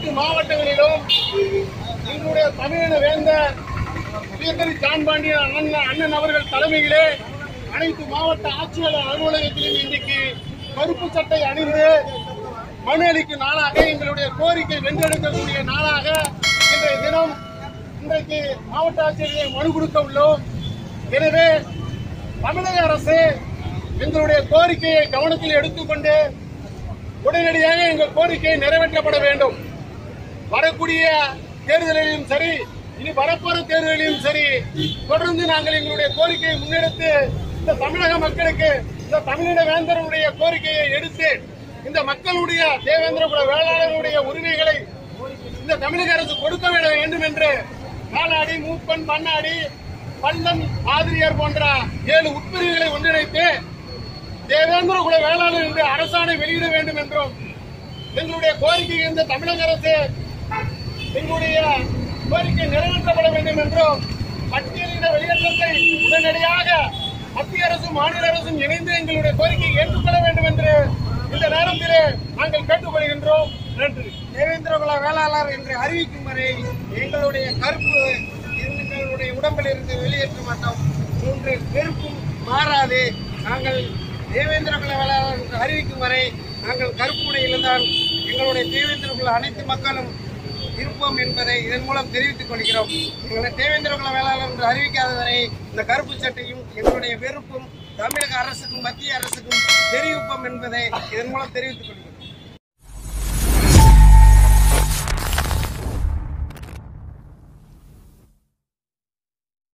அனைத்து மாவட்டங்களிலும் எங்களுடைய தமிழின வேந்தர் உயர்கல்வி சான்பாண்டியன் அண்ணன் அண்ணன் அவர்கள் தலைமையிலே அனைத்து மாவட்ட ஆட்சியாளர் அலுவலகத்திலும் இன்றைக்கு கருப்பு சட்டை அணிந்து மனு அளிக்கும் நாளாக எங்களுடைய கோரிக்கை வென்றெடுக்கக்கூடிய நாளாக இன்றைய தினம் இன்றைக்கு மாவட்ட ஆட்சியர்களை மனு கொடுக்க உள்ளோம் எனவே தமிழக அரசு எங்களுடைய கோரிக்கையை கவனத்தில் எடுத்துக்கொண்டு உடனடியாக எங்கள் கோரிக்கை நிறைவேற்றப்பட வேண்டும் வரக்கூடிய தேர்தலிலும் சரி இனி வரப்போற தேர்தலிலும் சரி தொடர்ந்து நாங்கள் எங்களுடைய கோரிக்கையை முன்னெடுத்து இந்த தமிழக மக்களுக்கு இந்த தமிழின வேந்தருடைய கோரிக்கையை எடுத்து இந்த மக்களுடைய தேவேந்திர குல வேளாளர்களுடைய உரிமைகளை இந்த தமிழக அரசு கொடுக்க விட வேண்டும் என்று காலாடி மூப்பன் பண்ணாடி பள்ளம் ஆதிரியர் போன்ற ஏழு உட்பிரிவுகளை ஒன்றிணைத்து தேவேந்திர குல வேளாளர் என்று அரசாணை வெளியிட வேண்டும் என்றும் எங்களுடைய கோரிக்கை இந்த தமிழக அரசு எங்களுடைய கோரிக்கை நிறைவேற்றப்பட வேண்டும் என்றும் பட்டியலிட வெளியேற்றத்தை உடனடியாக மத்திய அரசும் மாநில அரசும் இணைந்து எங்களுடைய கோரிக்கையை ஏற்றுக்கொள்ள வேண்டும் என்று இந்த நேரத்திலே நாங்கள் கேட்டுக்கொள்கின்றோம் நன்றி தேவேந்திரகுல வேளாளர் என்று அறிவிக்கும் வரை எங்களுடைய கருப்பு எங்களுடைய உடம்பில் இருந்து வெளியேற்ற மாட்டோம் மூன்று நெருப்பும் மாறாது நாங்கள் தேவேந்திரகுல வேளாளர் என்று அறிவிக்கும் வரை நாங்கள் கருப்பு உடையில்தான் எங்களுடைய தேவேந்திரகுல அனைத்து மக்களும் இருப்போம் என்பதை இதன் மூலம் தெரிவித்துக் கொள்கிறோம் எங்களுடைய தேவேந்திரகுல வேளாளர் என்று அறிவிக்காத வரை இந்த கருப்பு சட்டையும் எங்களுடைய வெறுப்பும் தமிழக அரசுக்கும் மத்திய அரசுக்கும் தெரிவிப்போம் என்பதை இதன் மூலம் தெரிவித்துக் கொள்கிறோம்